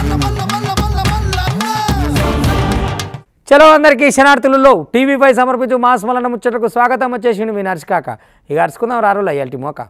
చలో అందరికీ శనార్థులలో టీవీపై సమర్పించు మాస్ మలన ముచ్చటకు స్వాగతం వచ్చేసిండు మీ నర్సికాక ఇక అరుచుకుందాం రారులు అయ్యాల్టి మోక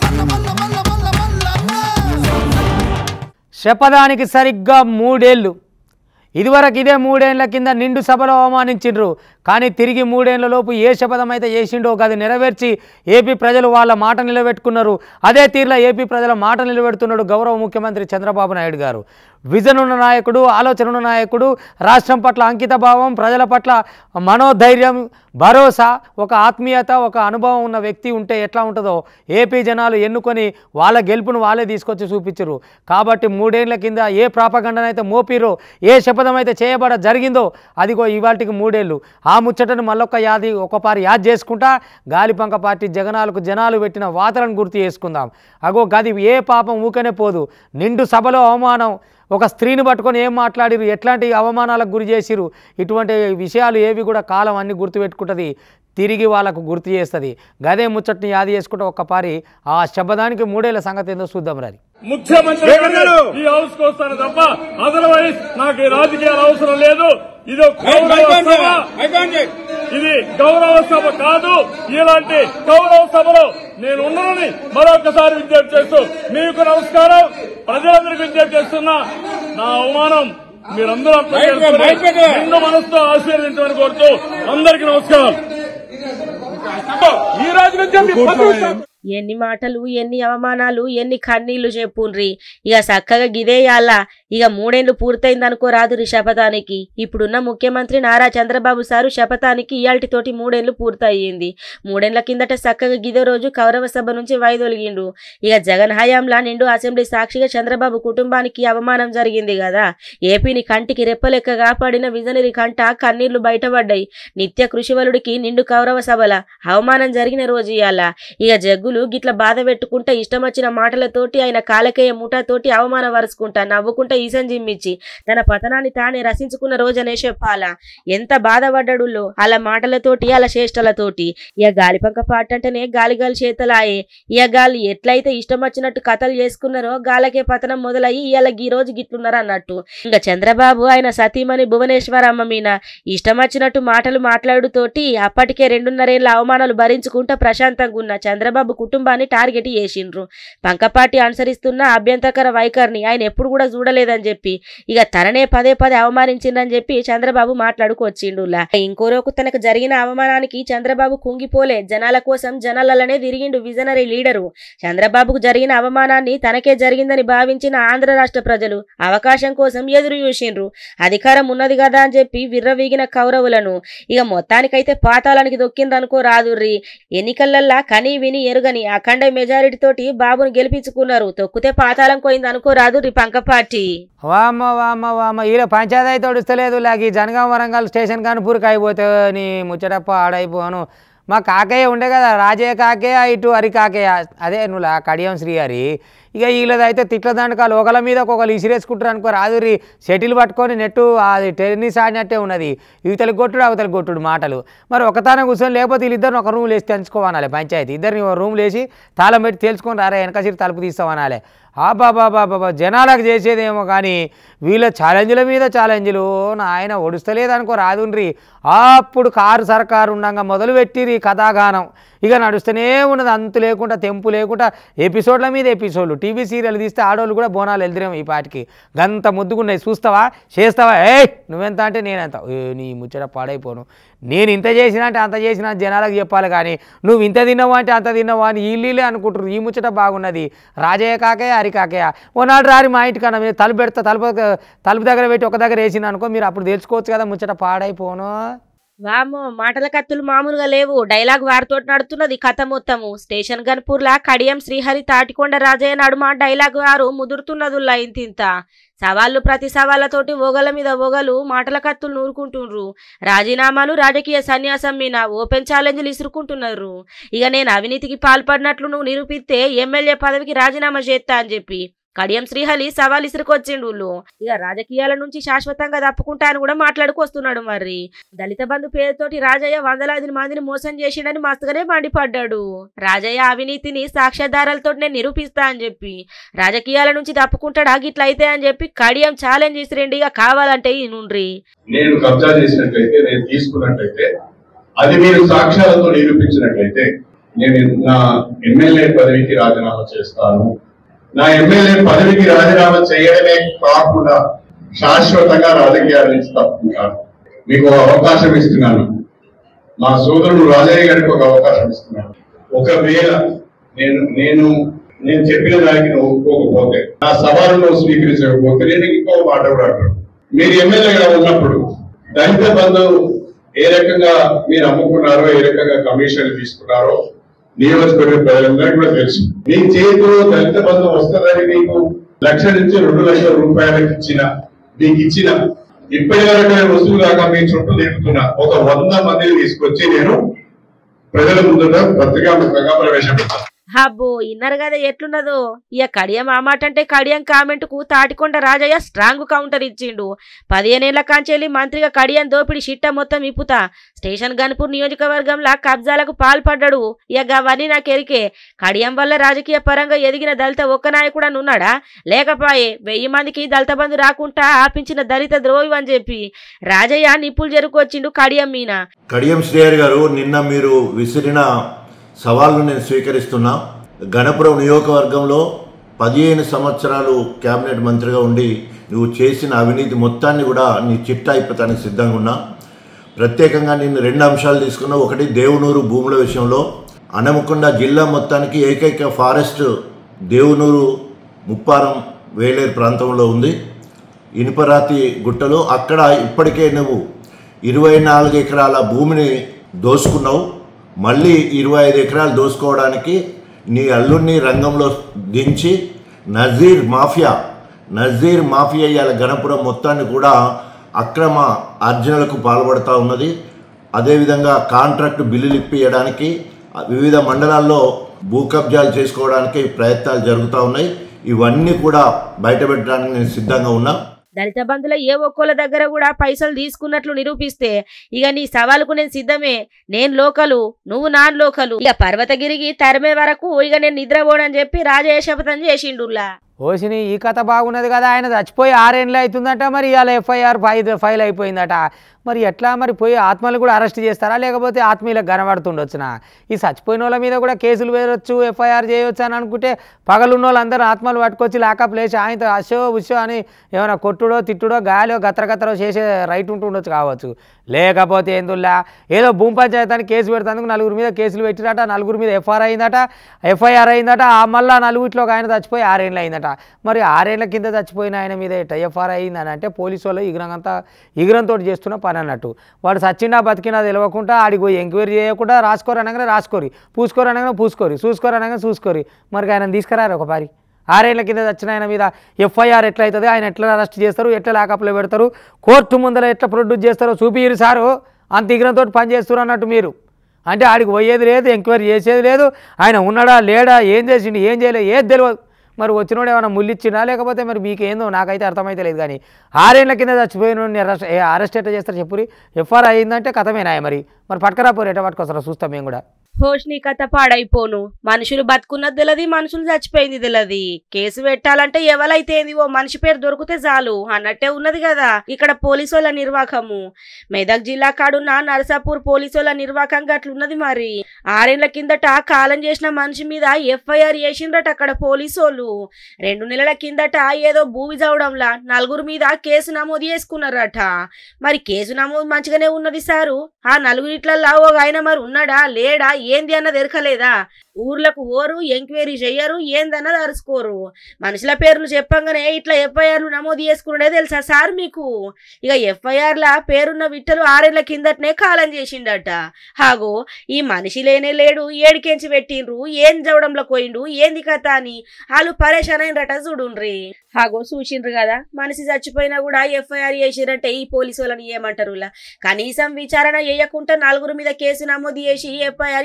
శపథానికి సరిగ్గా మూడేళ్ళు ఇదివరకు ఇదే మూడేళ్ల కింద నిండు సభలో అవమానించిండ్రు కానీ తిరిగి మూడేళ్ల లోపు ఏ శపథం అయితే చేసిండో అది నెరవేర్చి ఏపీ ప్రజలు వాళ్ళ మాట నిలబెట్టుకున్నారు అదే తీరులో ఏపీ ప్రజల మాట నిలబెడుతున్నాడు గౌరవ ముఖ్యమంత్రి చంద్రబాబు నాయుడు గారు విజన్ ఉన్న నాయకుడు ఆలోచన ఉన్న నాయకుడు రాష్ట్రం పట్ల అంకిత భావం ప్రజల పట్ల మనోధైర్యం భరోసా ఒక ఆత్మీయత ఒక అనుభవం ఉన్న వ్యక్తి ఉంటే ఎట్లా ఉంటుందో ఏపీ జనాలు ఎన్నుకొని వాళ్ళ గెలుపును వాళ్ళే తీసుకొచ్చి చూపించరు కాబట్టి మూడేళ్ల కింద ఏ ప్రాపగండనైతే మోపిరో ఏ శపథం అయితే చేయబడ జరిగిందో అదిగో ఇవాళకి మూడేళ్ళు ఆ ముచ్చటను మళ్ళొక్క యాది ఒకపారి యాద్ చేసుకుంటా గాలిపంక పార్టీ జగనాలకు జనాలు పెట్టిన వాతలను గుర్తు చేసుకుందాం అగో గది ఏ పాపం ఊకనే పోదు నిండు సభలో అవమానం ఒక స్త్రీని పట్టుకొని ఏం మాట్లాడిరు ఎట్లాంటి అవమానాలకు గురి చేసిరు ఇటువంటి విషయాలు ఏవి కూడా కాలం అన్ని గుర్తుపెట్టుకుంటుంది తిరిగి వాళ్ళకు గుర్తు చేస్తుంది గదే ముచ్చట్ని యాది చేసుకుంటే ఒక్కపారి ఆ శబ్దానికి మూడేళ్ల సంగతి ఏందో చూద్దాం రండి ముఖ్యమంత్రి ఈ హౌస్ కు వస్తాను తప్ప అదర్వైజ్ నాకు ఈ రాజకీయాలు అవసరం లేదు ఇది ఒక గౌరవ సభ ఇది గౌరవ సభ కాదు ఇలాంటి గౌరవ సభలో నేను ఉన్నానని మరొకసారి విజ్ఞప్తి చేస్తూ మీకు నమస్కారం ప్రజలందరికీ విజ్ఞప్తి చేస్తున్నా నా అవమానం మీరందరూ అర్థం చేసుకుని నిండు మనసుతో ఆశీర్వదించమని కోరుతూ అందరికీ నమస్కారం ఈ రోజు నుంచి ఎన్ని మాటలు ఎన్ని అవమానాలు ఎన్ని కన్నీళ్లు చెప్పుండ్రి ఇక చక్కగా గిదేయాల ఇక మూడేళ్లు పూర్తయింది అనుకో రాదు శపథానికి ఇప్పుడున్న ముఖ్యమంత్రి నారా చంద్రబాబు సారు శపథానికి ఇయాల్టితోటి మూడేళ్లు పూర్తయింది మూడేళ్ల కిందట చక్కగా గిదే రోజు కౌరవ సభ నుంచి వైదొలిగిండు ఇక జగన్ హయాంలా నిండు అసెంబ్లీ సాక్షిగా చంద్రబాబు కుటుంబానికి అవమానం జరిగింది కదా ఏపీని కంటికి రెప్పలెక్క కాపాడిన విజనరి కంట కన్నీళ్లు బయటపడ్డాయి నిత్య కృషివలుడికి నిండు కౌరవ సభల అవమానం జరిగిన రోజు ఇయాల ఇక జగ్గులు గిట్ల బాధ పెట్టుకుంటా ఇష్టం వచ్చిన మాటలతోటి ఆయన కాలకేయ ముఠాతోటి అవమానం వరుసుకుంటా నవ్వుకుంటా ఈసం జిమ్మిచ్చి తన పతనాన్ని తానే రసించుకున్న రోజనే చెప్పాలా ఎంత బాధపడ్డాడులో అలా మాటలతోటి అలా చేష్టలతోటి ఇక గాలిపంక పాట అంటేనే గాలి గాలి చేతలాయే ఇక గాలి ఎట్లయితే ఇష్టం వచ్చినట్టు కథలు చేసుకున్నారో గాలకే పతనం మొదలయ్యి ఇవాళ ఈ రోజు గిట్లున్నారు అన్నట్టు ఇంకా చంద్రబాబు ఆయన సతీమణి భువనేశ్వరమ్మ మీన ఇష్టం వచ్చినట్టు మాటలు మాట్లాడుతోటి అప్పటికే రెండున్నరేళ్ల అవమానాలు భరించుకుంటా ప్రశాంతంగా ఉన్న చంద్రబాబు కుటుంబాన్ని టార్గెట్ చేసిండ్రు పంకపాటి అనుసరిస్తున్న అభ్యంతరకర వైఖరిని ఆయన ఎప్పుడు కూడా చూడలేదని చెప్పి ఇక తననే పదే పదే అవమానించిందని చెప్పి చంద్రబాబు మాట్లాడుకొచ్చిండులా ఇంకోరోకు తనకు జరిగిన అవమానానికి చంద్రబాబు కుంగిపోలే జనాల కోసం జనాలనే తిరిగిండు విజనరీ లీడరు చంద్రబాబుకు జరిగిన అవమానాన్ని తనకే జరిగిందని భావించిన ఆంధ్ర రాష్ట్ర ప్రజలు అవకాశం కోసం ఎదురు చూసిండ్రు అధికారం ఉన్నది కదా అని చెప్పి విర్రవీగిన కౌరవులను ఇక మొత్తానికైతే పాతాళానికి దొక్కిందనుకో రాదుర్రి ఎన్నికలల్లా కని విని ఎరుగని అఖండ మెజారిటీ తోటి బాబును గెలిపించుకున్నారు తొక్కితే పాతాళం పోయింది అనుకో రాదుర్రి పంకపాటి వామ్మ వామ్మ వామ్మ ఈలో పంచాయతీ అయితే ఒడుస్తలేదు లేక ఈ జనగాం వరంగల్ స్టేషన్ కానీ పూరికి అయిపోతే నీ ముచ్చటప్ప ఆడైపోను మా కాకయ్య ఉండే కదా రాజయ్య కాకయ్య ఇటు హరి కాకయ్య అదే నువ్వు లా కడియం శ్రీహరి ఇక వీళ్ళదైతే తిట్ల దండకాలు ఒకళ్ళ మీద ఒకళ్ళు ఇసిరేసుకుంటారు అనుకో రాదురి షటిల్ పట్టుకొని నెట్టు అది టెన్నిస్ ఆడినట్టే ఉన్నది ఇవతలి కొట్టుడు అవతలి కొట్టుడు మాటలు మరి ఒకతాన కూర్చొని లేకపోతే వీళ్ళిద్దరిని ఒక రూమ్ లేసి తెంచుకోవనాలి పంచాయతీ ఇద్దరిని ఒక రూమ్ లేసి తాళం పెట్టి తేల్చుకొని రారా వెనక సిరి తలుపు తీస్తామనాలి ఆ బాబా బాబా జనాలకు చేసేదేమో కానీ వీళ్ళ ఛాలెంజ్ల మీద ఛాలెంజ్లు ఆయన ఒడుస్తలేదనుకో రాదుండ్రి అప్పుడు కారు సర్కారు ఉండగా మొదలు పెట్టిరి కథాగానం ఇక నడుస్తూనే ఉన్నది అంతు లేకుండా తెంపు లేకుండా ఎపిసోడ్ల మీద ఎపిసోడ్లు టీవీ సీరియల్ తీస్తే ఆడవాళ్ళు కూడా బోనాలు వెళ్తురేమో ఈ పాటికి గంత ముద్దుగున్నాయి చూస్తావా చేస్తావా ఏ నువ్వెంత అంటే నేనెంత ఏ నీ ముచ్చట పాడైపోను నేను ఇంత చేసినా అంటే అంత చేసినా అని జనాలకు చెప్పాలి కానీ నువ్వు ఇంత తిన్నావా అంటే అంత తిన్నావా అని వీళ్ళే అనుకుంటారు ఈ ముచ్చట బాగున్నది రాజయ్య కాకయ్య హరి కాకయ్య ఓనాడు రారి మా ఇంటికన్నా మీరు తలుపు పెడతా తలుపు తలుపు దగ్గర పెట్టి ఒక దగ్గర వేసిన అనుకో మీరు అప్పుడు తెలుసుకోవచ్చు కదా ముచ్చట పాడైపోను వామో మాటల కత్తులు మామూలుగా లేవు డైలాగ్ వారితో నడుతున్నది కథ మొత్తము స్టేషన్ గన్పూర్లా కడియం శ్రీహరి తాటికొండ రాజయ్య నడుమ డైలాగ్ వారు ముదురుతున్నదుల్లా ఇంతింత సవాళ్లు ప్రతి సవాళ్లతోటి ఓగల మీద ఓగలు మాటల కత్తులు నూరుకుంటుండ్రు రాజీనామాలు రాజకీయ సన్యాసం మీద ఓపెన్ ఛాలెంజ్లు ఇసురుకుంటున్నారు ఇక నేను అవినీతికి పాల్పడినట్లు నువ్వు నిరూపిస్తే ఎమ్మెల్యే పదవికి రాజీనామా చేస్తా అని చెప్పి కడియం శ్రీహరి సవాల్ ఇసురుకొచ్చిండు ఊళ్ళు. ఇక రాజకీయాల నుంచి శాశ్వతంగా తప్పుకుంటా అని కూడా మాట్లాడుకొస్తున్నాడు మరి దళిత బంధు పేరుతోటి రాజయ్య వందలాది మందిని మోసం చేసిండని మస్తుగానే మండిపడ్డాడు రాజయ్య అవినీతిని సాక్ష్యాధారాలతో నేను నిరూపిస్తా అని చెప్పి రాజకీయాల నుంచి తప్పుకుంటాడా గిట్ల అయితే అని చెప్పి కడియం ఛాలెంజ్ ఇసిరండి ఇక కావాలంటే ఈ నుండ్రి నేను కబ్జా చేసినట్లయితే నేను తీసుకున్నట్లయితే అది మీరు సాక్ష్యాలతో నిరూపించినట్లయితే నేను నా ఎమ్మెల్యే పదవికి రాజీనామా చేస్తాను నా ఎమ్మెల్యే పదవికి రాజీనామా చేయడమే కాకుండా శాశ్వతంగా రాజకీయాల నుంచి తప్పుకుంటాను మీకు ఒక అవకాశం ఇస్తున్నాను మా సోదరుడు రాజయ్య గారికి ఒక అవకాశం ఇస్తున్నాను ఒకవేళ నేను నేను నేను చెప్పిన దానికి నువ్వు ఒప్పుకోకపోతే నా సవాలు నువ్వు స్వీకరించకపోతే నేను ఇంకో మాట కూడా అంటాను మీరు ఎమ్మెల్యేగా ఉన్నప్పుడు దళిత బంధు ఏ రకంగా మీరు అమ్ముకున్నారో ఏ రకంగా కమిషన్ తీసుకున్నారో నియోజకవర్గ ప్రజలందరికీ కూడా తెలుసు మీ చేతిలో దళిత బంధు వస్తుందని మీకు లక్ష నుంచి రెండు లక్షల రూపాయలకు ఇచ్చిన మీకు ఇచ్చిన ఇప్పటి వరకు నేను వస్తువు కాక మీ చుట్టూ తిరుగుతున్నా ఒక వంద మందిని తీసుకొచ్చి నేను ప్రజల ముందుట పత్రికా ముఖంగా ప్రవేశపెడతాను అబ్బో ఇన్నర్ కదా ఎట్లున్నదో ఇక కడియం ఆ మాట అంటే కడియం కామెంట్ కు తాటికొండ రాజయ్య స్ట్రాంగ్ కౌంటర్ ఇచ్చిండు పదిహేనేళ్ల కాంచెల్లి మంత్రిగా కడియం దోపిడి షిట్ట మొత్తం ఇప్పుతా స్టేషన్ గన్పూర్ నియోజకవర్గంలో కబ్జాలకు పాల్పడ్డాడు ఇక గవన్నీ నాకు ఎరికే కడియం వల్ల రాజకీయ పరంగా ఎదిగిన దళిత ఒక్క నాయకుడు అని ఉన్నాడా లేకపాయే వెయ్యి మందికి దళిత బంధు రాకుండా ఆపించిన దళిత ద్రోహి అని చెప్పి రాజయ్య నిప్పులు జరుకొచ్చిండు కడియం మీన కడియం శ్రేయర్ గారు నిన్న మీరు విసిరిన సవాల్ను నేను స్వీకరిస్తున్నా గణపురం నియోజకవర్గంలో పదిహేను సంవత్సరాలు కేబినెట్ మంత్రిగా ఉండి నువ్వు చేసిన అవినీతి మొత్తాన్ని కూడా నీ చిట్టా అయిపోతానికి సిద్ధంగా ఉన్నా ప్రత్యేకంగా నేను రెండు అంశాలు తీసుకున్నా ఒకటి దేవునూరు భూముల విషయంలో అనమకొండ జిల్లా మొత్తానికి ఏకైక ఫారెస్ట్ దేవునూరు ముప్పారం వేలేరు ప్రాంతంలో ఉంది ఇనుపరాతి గుట్టలు అక్కడ ఇప్పటికే నువ్వు ఇరవై నాలుగు ఎకరాల భూమిని దోసుకున్నావు మళ్ళీ ఇరవై ఐదు ఎకరాలు దోసుకోవడానికి నీ అల్లుడిని రంగంలో దించి నజీర్ మాఫియా నజీర్ మాఫియా ఇవాళ గణపురం మొత్తాన్ని కూడా అక్రమ అర్జనలకు పాల్పడుతూ ఉన్నది అదేవిధంగా కాంట్రాక్ట్ బిల్లులు ఇప్పించడానికి వివిధ మండలాల్లో భూ కబ్జాలు చేసుకోవడానికి ప్రయత్నాలు జరుగుతూ ఉన్నాయి ఇవన్నీ కూడా బయటపెట్టడానికి నేను సిద్ధంగా ఉన్నా దళిత బంధుల ఏ ఒక్కోళ్ళ దగ్గర కూడా పైసలు తీసుకున్నట్లు నిరూపిస్తే ఇక నీ సవాలుకు నేను సిద్ధమే నేను లోకలు నువ్వు నాన్ లోకలు ఇక పర్వతగిరికి తరిమే వరకు ఇక నేను నిద్రపోడని చెప్పి రాజయ్య శపథం చేసిండుల్లా ఓసిని ఈ కథ బాగున్నది కదా ఆయన చచ్చిపోయి ఆరేళ్ళు అవుతుందట మరి ఇవాళ ఎఫ్ఐఆర్ ఫైల్ ఫైల్ అయిపోయిందట మరి ఎట్లా మరి పోయి ఆత్మలు కూడా అరెస్ట్ చేస్తారా లేకపోతే ఆత్మీయులకు కనబడుతుండొచ్చునా ఈ చచ్చిపోయిన వాళ్ళ మీద కూడా కేసులు వేయొచ్చు ఎఫ్ఐఆర్ చేయొచ్చు అని అనుకుంటే పగలున్న వాళ్ళందరూ ఆత్మలు పట్టుకొచ్చి లాకప్ లేచి ఆయనతో అశో ఉషో అని ఏమైనా కొట్టుడో తిట్టుడో గాలో గత్ర గత్రో చేసే రైట్ ఉంటుండొచ్చు కావచ్చు లేకపోతే ఏందుల్లా ఏదో భూమి పంచాయతానికి కేసు పెడతానికి నలుగురు మీద కేసులు పెట్టిరట నలుగురు మీద ఎఫ్ఐఆర్ అయిందట ఎఫ్ఐఆర్ అయిందట ఆ మళ్ళా నలుగురిలో ఒక ఆయన చచ్చిపోయి ఆరేళ్ళు అయిందట మరి ఆరేళ్ల కింద చచ్చిపోయిన ఆయన మీద ఎఫ్ఐఆర్ అయిందని అంటే పోలీసు వాళ్ళు ఇగురంతా ఇగురంతో చేస్తున్న పని అన్నట్టు వాడు సచ్చిండా బతికినా తెలియకుండా ఆడికి పోయి ఎంక్వైరీ చేయకుండా రాసుకోరు అనగానే రాసుకోరి పూసుకోరు అనగానే పూసుకోరి చూసుకోరు అనగానే చూసుకోరి మరి ఆయన తీసుకురారు ఒక పారి ఆరేళ్ల కింద చచ్చిన ఆయన మీద ఎఫ్ఐఆర్ ఎట్లా అవుతుంది ఆయన ఎట్లా అరెస్ట్ చేస్తారు ఎట్లా లాకప్లో పెడతారు కోర్టు ముందర ఎట్లా ప్రొడ్యూస్ చేస్తారో చూపిరు సారు అంత ఇగ్రంతో పని చేస్తారు అన్నట్టు మీరు అంటే ఆడికి పోయేది లేదు ఎంక్వైరీ చేసేది లేదు ఆయన ఉన్నాడా లేడా ఏం చేసిండు ఏం చేయలేదు ఏది తెలియదు మరి వచ్చినోడు ఏమైనా ముళ్ళిచ్చిండా లేకపోతే మరి మీకు ఏందో నాకైతే అర్థమైతే లేదు కానీ ఆరేళ్ల కింద చచ్చిపోయిన అరెస్ట్ అరెస్ట్ ఎట్లా చేస్తారు చెప్పురి ఎఫ్ఐఆర్ అయిందంటే కథమేనాయ మరి మరి పట్టుకరాపోరు ఎట్లా పట్టుకొస్తారో చూస్తాం మేము కూడా హోష్ నీ కథ పాడైపోను మనుషులు బతుకున్నది తెలియదు మనుషులు చచ్చిపోయింది తెలియదు కేసు పెట్టాలంటే ఎవరైతే ఏంది ఓ మనిషి పేరు దొరికితే చాలు అన్నట్టే ఉన్నది కదా ఇక్కడ పోలీసుల నిర్వాహకము మెదక్ జిల్లా కాడున్న నరసాపూర్ పోలీసుల నిర్వాహకం అట్లున్నది మరి ఆరేళ్ల కిందట కాలం చేసిన మనిషి మీద ఎఫ్ఐఆర్ చేసిండ్రట అక్కడ పోలీసోళ్ళు రెండు నెలల కిందట ఏదో భూమి చవడంలా నలుగురు మీద కేసు నమోదు చేసుకున్నారట మరి కేసు నమోదు మంచిగానే ఉన్నది సారు ఆ నలుగురిట్లల్లో ఒక ఆయన మరి ఉన్నాడా లేడా ఏంది అన్నది ఎరకలేదా ఊర్లకు ఓరు ఎంక్వైరీ చెయ్యరు ఏందన్నది అరుసుకోరు మనుషుల పేర్లు చెప్పంగానే ఇట్లా ఎఫ్ఐఆర్లు నమోదు చేసుకున్నాడే తెలుసా సార్ మీకు ఇక ఎఫ్ఐఆర్ల పేరున్న విట్టలు ఆరేళ్ల కిందటనే కాలం చేసిండట హాగో ఈ మనిషి లేనే లేడు ఏడికెంచి పెట్టిండ్రు ఏం చవడంలో పోయిండు ఏంది కథ అని వాళ్ళు పరేషాన్ అయినరట చూడుండ్రి హాగో చూసిండ్రు కదా మనిషి చచ్చిపోయినా కూడా ఎఫ్ఐఆర్ చేసిరంటే ఈ పోలీసు వాళ్ళని ఏమంటారు ఇలా కనీసం విచారణ చేయకుండా నలుగురు మీద కేసు నమోదు చేసి ఎఫ్ఐఆర్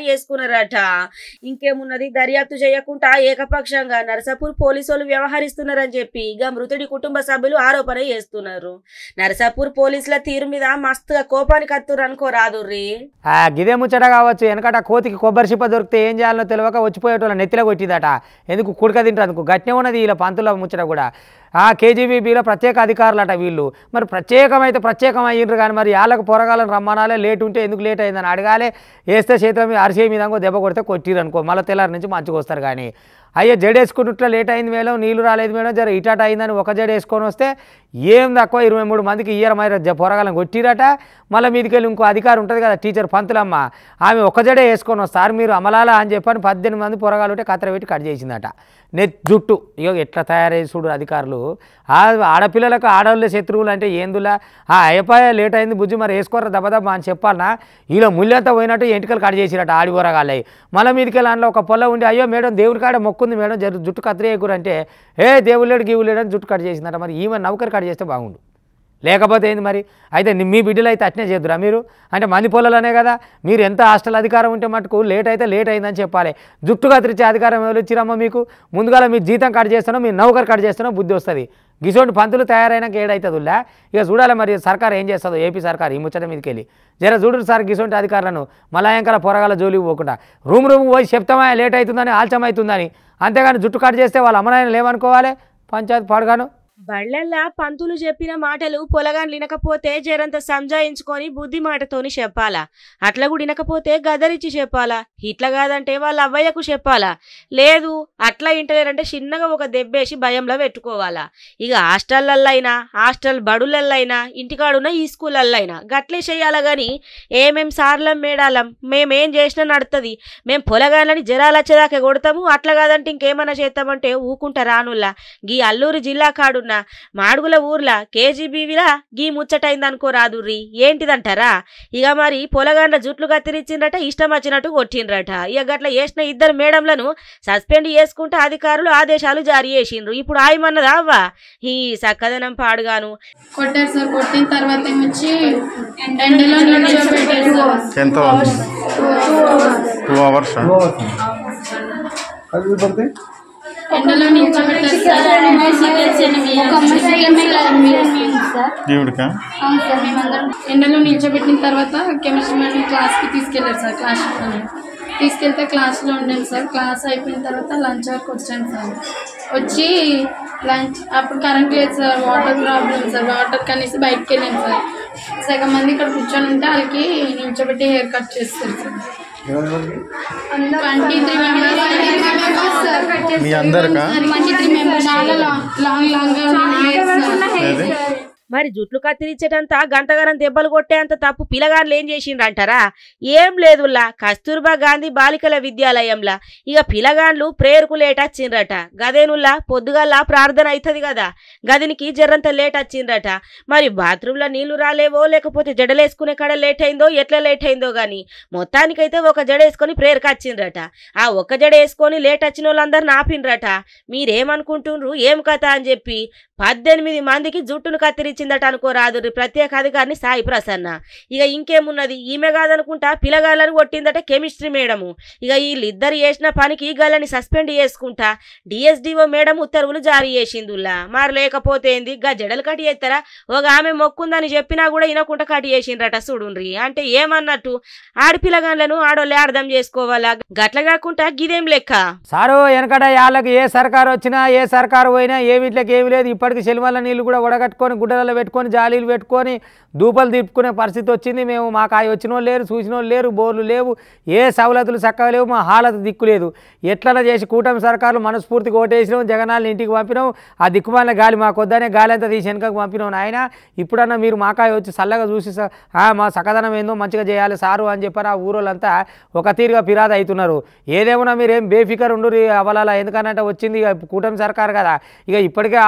చేసుకున్నారట ఇంకేమున్నది దర్యాప్తు చేయకుండా ఏకపక్షంగా నరసాపూర్ పోలీసులు వ్యవహరిస్తున్నారని చెప్పి ఇక మృతుడి కుటుంబ సభ్యులు ఆరోపణ చేస్తున్నారు నరసాపూర్ పోలీసుల తీరు మీద మస్తుగా కోపానికి అత్తురు అనుకోరాదు రీ ఆ గిదే ముచ్చట కావచ్చు వెనకట కోతికి కొబ్బరి చిప్ప దొరికితే ఏం చేయాలో తెలియక వచ్చిపోయేటోళ్ళ నెత్తిలో కొట్టిందట ఎందుకు కుడక తింటారు గట్నే ఉన్నది వీళ్ళ పంతుల ముచ్చట కూడా ఆ కేజీబీబీలో ప్రత్యేక అధికారులట వీళ్ళు మరి ప్రత్యేకమైతే ప్రత్యేకం అయ్యిండ్రు కానీ మరి వాళ్ళకు పొరగాలని రమ్మనాలే లేట్ ఉంటే ఎందుకు లేట్ అయిందని అడగాలి వేస్తే చేతుల మీద అరిసే మీద ఇంకో దెబ్బ కొడితే కొట్టిరు అనుకో మళ్ళీ తెల్లారి నుంచి మంచిగా వస్తారు కానీ అయ్యో జడ వేసుకుంటుట్లా లేట్ అయింది మేడం నీళ్ళు రాలేదు మేడం జర ఇటాట అయిందని ఒక జడ వేసుకొని వస్తే ఏం తక్కువ ఇరవై మూడు మందికి ఇయ్యర మరి పొరగాలని కొట్టిరట మళ్ళీ మీదికి వెళ్ళి ఇంకో అధికారి ఉంటుంది కదా టీచర్ పంతులమ్మ ఆమె ఒక జడే వేసుకొని వస్తారు మీరు అమలాల అని చెప్పని పద్దెనిమిది మంది పొరగాలు ఉంటే కత్తెర పెట్టి కట్ చేసిందట నెట్ జుట్టు ఇగో ఎట్లా తయారయ్యి చూడు అధికారులు ఆ ఆడపిల్లలకు ఆడవాళ్ళ శత్రువులు అంటే ఏందులా ఆ అయిపోయా లేట్ అయింది బుజ్జి మరి వేసుకోరా దెబ్బదబ్బా అని చెప్పాలనా వీళ్ళ ముళ్ళంతా పోయినట్టు ఎంటికలు కట్ చేసిరట ఆడి ఊరగాళ్ళయి మళ్ళీ మీదికి వెళ్ళి అందులో ఒక పొల్ల ఉండి అయ్యో మేడం దేవుడి కాడ మొక్కుంది మేడం జర జుట్టు కత్తిరేయకూరు అంటే ఏ దేవుడు లేడు గీవు లేడు అని జుట్టు కట్ చేసిందట మరి ఈమె నౌకరు కట్ చేస్తే బాగుండు లేకపోతే ఏంది మరి అయితే ని- మీ బిడ్డలు అయితే అట్నే చేద్దురా మీరు అంటే మంది పొలాలనే కదా మీరు ఎంత హాస్టల్ అధికారం ఉంటే మటుకు లేట్ అయితే లేట్ అయిందని చెప్పాలి జుట్టు కత్తిరించే అధికారం ఎవరు ఇచ్చిరమ్మా మీకు ముందుగా మీ జీతం కట్ చేస్తానో మీ నౌకరు కట్ చేస్తానో బుద్ధి వస్తుంది గిసోటి పంతులు తయారైనాక ఏడవుతుందిలా ఇక చూడాలి మరి సర్కార్ ఏం చేస్తుందో ఏపీ సర్కార్ ఈ ముచ్చట మీదకి వెళ్ళి జర చూడు సార్ గిసోటి అధికారులను మలయంకల పొరగాల జోలికి పోకుండా రూమ్ రూమ్ పోయి చెప్తామా లేట్ అవుతుందని ఆలస్యం అవుతుందని అంతేగాని జుట్టు కట్ చేస్తే వాళ్ళ అమ్మనాయనలు ఏమనుకోవాలి పంచాయతీ పాడుగాను బళ్ళల్లా పంతులు చెప్పిన మాటలు పొలగాన్ వినకపోతే జరంత సంజాయించుకొని బుద్ధి మాటతోని చెప్పాలా అట్లా కూడా వినకపోతే గదరిచ్చి చెప్పాలా ఇట్లా కాదంటే వాళ్ళ అవ్వయ్యకు చెప్పాలా లేదు అట్లా ఇంటలేరంటే చిన్నగా ఒక దెబ్బేసి భయంలో పెట్టుకోవాలా ఇక హాస్టల్లైనా హాస్టల్ బడులల్లైనా ఇంటికాడున్న ఈ స్కూళ్ళైనా గట్లే చేయాలా గాని ఏమేం సార్లం మేడాలం మేమేం చేసినా నడుతుంది మేం పొలగాళ్ళని జరాలు వచ్చేదాకా కొడతాము అట్లా కాదంటే ఇంకేమన్నా చేస్తామంటే ఊకుంటా రానుల్లా గీ అల్లూరు జిల్లా కాడున్న మాడుగుల ఊర్ల కేజీబీవిలా గీ ముచ్చటైందనుకో రాదుర్రి ఏంటిదంటారా ఇక మరి పొలగాండ్ల జుట్లు కత్తిరించిండ్రట ఇష్టం వచ్చినట్టు కొట్టిండ్రట ఇక గట్ల చేసిన ఇద్దరు మేడంలను సస్పెండ్ చేసుకుంటే అధికారులు ఆదేశాలు జారీ చేసిండ్రు ఇప్పుడు ఆయమన్నదా అవ్వా ఈ సక్కదనం పాడుగాను కొట్టారు సార్ కొట్టిన తర్వాత ఏమొచ్చి ఎండలో నిల్చోబెట్టారు సార్ ఎంత టూ అవర్స్ ఎండలో నిల్చోబెట్టారు సార్ ఒక అమ్మాయి సెకండ్ సార్ ఈవిడికా అవును సార్ మేమందరం ఎండలో నిల్చోబెట్టిన తర్వాత కెమిస్ట్రీ మేడం క్లాస్కి తీసుకెళ్ళారు సార్ క్లాస్ తీసుకెళ్తే క్లాస్లో ఉండాను సార్ క్లాస్ అయిపోయిన తర్వాత లంచ్ వరకు వచ్చాను సార్ వచ్చి లంచ్ అప్పుడు కరెంట్ లేదు sir water problem sir water కనేసి బయటకు వెళ్ళాను సార్ సగం మంది ఇక్కడ కూర్చొని ఉంటే వాళ్ళకి నిల్చోబెట్టి హెయిర్ కట్ చేస్తారు sir twenty three members sir మీ అందరికా ట్వంటీ త్రీ మెంబర్స్ చాలా long long long hair sir ఏది మరి జుట్లు కత్తిరించేటంత గంతగరం దెబ్బలు కొట్టేంత తప్పు పిల్లగాన్లు ఏం చేసిండ్రంటారా ఏం లేదులా కస్తూర్బా గాంధీ బాలికల విద్యాలయంలా ఇక పిల్లగాన్లు ప్రేయర్కు లేట్ వచ్చిండ్రట గదేనుల్లా పొద్దుగల్లా ప్రార్థన అవుతుంది కదా గదినికి జర్రంత లేట్ వచ్చిండ్రట మరి బాత్రూంలో నీళ్లు రాలేవో లేకపోతే జడలేసుకునే కాడ లేట్ అయిందో ఎట్లా లేట్ అయిందో గాని మొత్తానికైతే ఒక జడ వేసుకొని ప్రేయర్కి వచ్చిండ్రట ఆ ఒక్క జడ వేసుకొని లేట్ వచ్చిన వాళ్ళందరూ నాపిండ్రట మీరేమనుకుంటుండ్రు ఏం కథ అని చెప్పి పద్దెనిమిది మందికి జుట్టును కత్తిరించిందట అనుకోరాదు ప్రత్యేక అధికారిని సాయి ప్రసన్న ఇక ఇంకేమున్నది ఈమె కాదనుకుంటా పిల్లగాళ్ళని కొట్టిందట కెమిస్ట్రీ మేడము ఇక వీళ్ళిద్దరు చేసిన పనికి గళ్ళని సస్పెండ్ చేసుకుంటా డిఎస్డిఓ మేడం ఉత్తర్వులు జారీ చేసిందుల్లా మరి లేకపోతే ఏంది గా జడలు కట్టి చేస్తారా ఒక ఆమె మొక్కుందని చెప్పినా కూడా వినకుండా కట్టి చేసిండ్రట చూడుండ్రి అంటే ఏమన్నట్టు ఆడపిల్లగాళ్ళను ఆడోళ్ళే అర్థం చేసుకోవాలా గట్ల కాకుండా గిదేం లెక్క సారు వెనకట వాళ్ళకి ఏ సర్కారు వచ్చినా ఏ సర్కారు పోయినా ఏ వీటికి ఏమి లేదు ఇప్పటికి చెలిమల్ల నీళ్ళు కూడా వడగట్టుకొని గుడ్డలలో పెట్టుకొని జాలీలు పెట్టుకొని దూపలు తిప్పుకునే పరిస్థితి వచ్చింది మేము మాకు అవి వచ్చిన వాళ్ళు లేరు చూసిన వాళ్ళు లేరు బోర్లు లేవు ఏ సవలతులు చక్కగా లేవు మా హాలత దిక్కు లేదు ఎట్లన్నా చేసి కూటమి సర్కారులు మనస్ఫూర్తిగా ఓటేసినాం జగనాలను ఇంటికి పంపినాం ఆ దిక్కుమాలిన గాలి మాకు వద్దనే గాలి అంతా తీసి వెనకకు పంపినాం నాయన ఇప్పుడన్నా మీరు మాకాయ వచ్చి చల్లగా చూసి స- ఆ, మా సకదనం ఏందో మంచిగా చేయాలి సారు అని చెప్పని ఆ ఊరోళ్ళంతా ఒక తీరుగా ఫిరాద అవుతున్నారు ఏదేమన్నా మీరు ఏం బేఫికర్ ఉండు అవలాల ఎందుకనంటే వచ్చింది ఇక కూటమి సర్కారు కదా ఇక ఇప్పటికే ఆల్రెడీ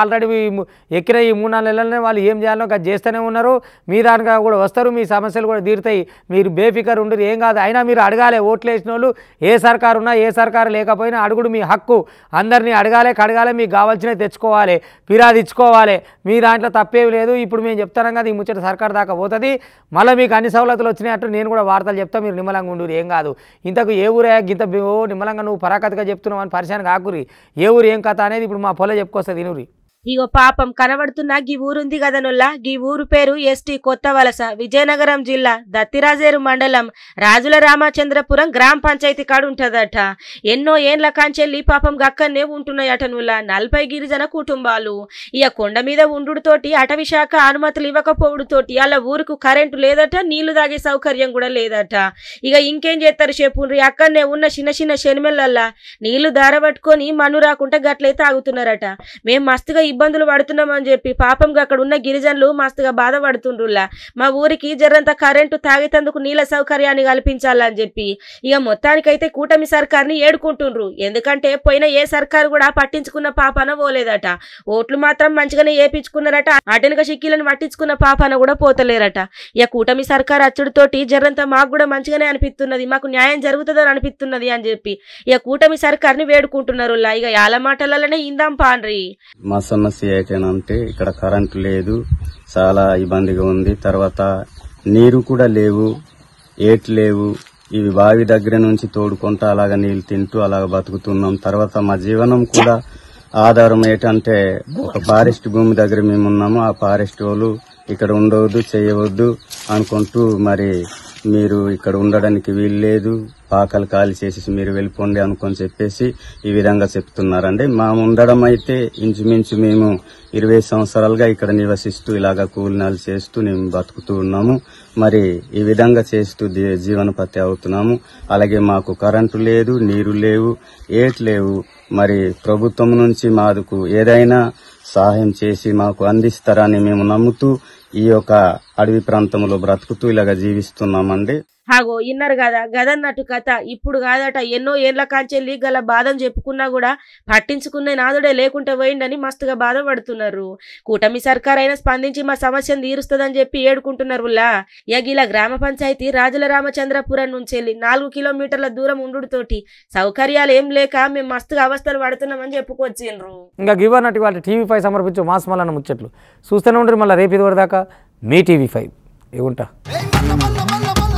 ము- ఎక్కిన ఈ మూడు నాలుగు నెలలనే వాళ్ళు ఏం చేయాలో అది చేస్తూనే ఉన్నారు మీ దానిగా కూడా వస్తారు మీ సమస్యలు కూడా తీరుతాయి మీరు బేఫికర్ ఉండరు ఏం కాదు అయినా మీరు అడగాలి ఓట్లు వేసిన వాళ్ళు ఏ సర్కారు ఉన్నా ఏ సర్కారు లేకపోయినా అడుగుడు మీ హక్కు అందరినీ అడగాలి కడగాలి మీకు కావాల్సినవి తెచ్చుకోవాలి ఫిర్యాదు ఇచ్చుకోవాలి మీ దాంట్లో తప్పేమి లేదు ఇప్పుడు మేము చెప్తాం కదా ఈ ముచ్చట సర్కార్ దాకా పోతుంది మళ్ళీ మీకు అన్ని సవలతులు వచ్చినాయట్టు నేను కూడా వార్తలు చెప్తా మీరు నిమ్మలంగా ఉండు ఏం కాదు ఇంతకు ఏ ఊరే గింత బి- ఓ నిమ్మలంగా నువ్వు పరాకతగా చెప్తున్నావు అని పరిశాన్ కాకురి ఏ ఊరు ఏం కథ అనేది ఇప్పుడు మా పొల చెప్పుకొస్తుంది ఇనురి ఇగో పాపం కనబడుతున్న గీ ఊరుంది గదనుల్లా గీ ఊరు పేరు ఎస్టీ కొత్త వలస విజయనగరం జిల్లా దత్తిరాజేరు మండలం రాజుల రామచంద్రపురం గ్రామ పంచాయతీ కాడు ఉంటదట ఎన్నో ఏండ్ల కాంచెల్లి పాపం గక్కనే ఉంటున్నాయట నుల్ల నలభై గిరిజన కుటుంబాలు ఇక కొండ మీద ఉండుతోటి అటవీ శాఖ అనుమతులు ఇవ్వకపోవడుతోటి అలా ఊరుకు కరెంటు లేదట నీళ్లు తాగే సౌకర్యం కూడా లేదట ఇక ఇంకేం చేస్తారు చెప్పుండ్రి అక్కడనే ఉన్న చిన్న చిన్న శనిమెల్లల్లా నీళ్లు దారబట్టుకొని మన్ను రాకుండా గట్లే తాగుతున్నారట మేం మస్తుగా ఇబ్బందులు పడుతున్నామని చెప్పి పాపంగా అక్కడ ఉన్న గిరిజనులు మస్తుగా బాధపడుతుండ్రులా మా ఊరికి జరంత కరెంటు తాగేటందుకు నీళ్ళ సౌకర్యాన్ని కల్పించాలని చెప్పి ఇక మొత్తానికైతే కూటమి సర్కార్ని ఏడుకుంటుండ్రు ఎందుకంటే పోయిన ఏ సర్కారు కూడా పట్టించుకున్న పాపన పోలేదట ఓట్లు మాత్రం మంచిగానే ఏపించుకున్నారట అటెనక సిక్కీలను పట్టించుకున్న పాపన కూడా పోతలేరట ఇక కూటమి సర్కార్ అచ్చుడితోటి జరంత మాకు కూడా మంచిగానే అనిపిస్తున్నది మాకు న్యాయం జరుగుతుందని అనిపిస్తున్నది అని చెప్పి ఇక కూటమి సర్కార్ని వేడుకుంటున్నారు లా. ఇక యాల మాటలలోనే ఇందాం పాండ్రి మా సమస్య ఏంటంటే ఇక్కడ కరెంటు లేదు చాలా ఇబ్బందిగా ఉంది తర్వాత నీరు కూడా లేవు ఏట్లు లేవు ఇవి బావి దగ్గర నుంచి తోడుకుంటూ అలాగ నీళ్ళు తింటూ అలాగ బతుకుతున్నాం తర్వాత మా జీవనం కూడా ఆధారం ఏంటంటే ఒక ఫారెస్ట్ భూమి దగ్గర మేము ఉన్నాము ఆ ఫారెస్ట్ వాళ్ళు ఇక్కడ ఉండవద్దు చేయవద్దు అనుకుంటూ మరి మీరు ఇక్కడ ఉండడానికి వీలు లేదు పాకలు ఖాళీ చేసేసి మీరు వెళ్ళిపోండి అనుకొని చెప్పేసి ఈ విధంగా చెప్తున్నారండి మా ఉండడం అయితే ఇంచుమించు మేము ఇరవై సంవత్సరాలుగా ఇక్కడ నివసిస్తూ ఇలాగా కూలినాలు చేస్తూ మేము బతుకుతూ ఉన్నాము మరి ఈ విధంగా చేస్తూ జీ- జీవనపతి అవుతున్నాము అలాగే మాకు కరెంటు లేదు నీరు లేవు ఏట్ లేవు మరి ప్రభుత్వం నుంచి మాకు ఏదైనా సహాయం చేసి మాకు అందిస్తారని మేము నమ్ముతూ ఈ యొక్క అడవి ప్రాంతంలో బ్రతుకుతూ ఇలాగ జీవిస్తున్నామండి హాగో ఇన్నారు కదా గదన్నట్టు కథ ఇప్పుడు కాదట ఎన్నో ఏళ్ల కాంచెల్లి గల బాధను చెప్పుకున్నా కూడా పట్టించుకునే నాదుడే లేకుంటే పోయిండని మస్తుగా బాధపడుతున్నారు కూటమి సర్కార్ అయినా స్పందించి మా సమస్యను తీరుస్తుందని చెప్పి ఏడుకుంటున్నారు లా యగిల గ్రామ పంచాయతీ రాజుల రామచంద్రపురం నుంచి వెళ్ళి నాలుగు కిలోమీటర్ల దూరం ఉండుతోటి సౌకర్యాలు ఏం లేక మేము మస్తుగా అవస్థలు పడుతున్నామని చెప్పుకొచ్చిండ్రు ఇంకా గివ్ అన్నట్టు వాళ్ళ టీవీ ఫైవ్ సమర్పించు మాస్ మల్లన్న ముచ్చట్లు చూస్తూనే ఉంటారు మళ్ళీ రేపు ఇది వరదాకా మీ టీవీ ఫైవ్ ఏముంటా మల్ల మల్ల మల్ల మల్ల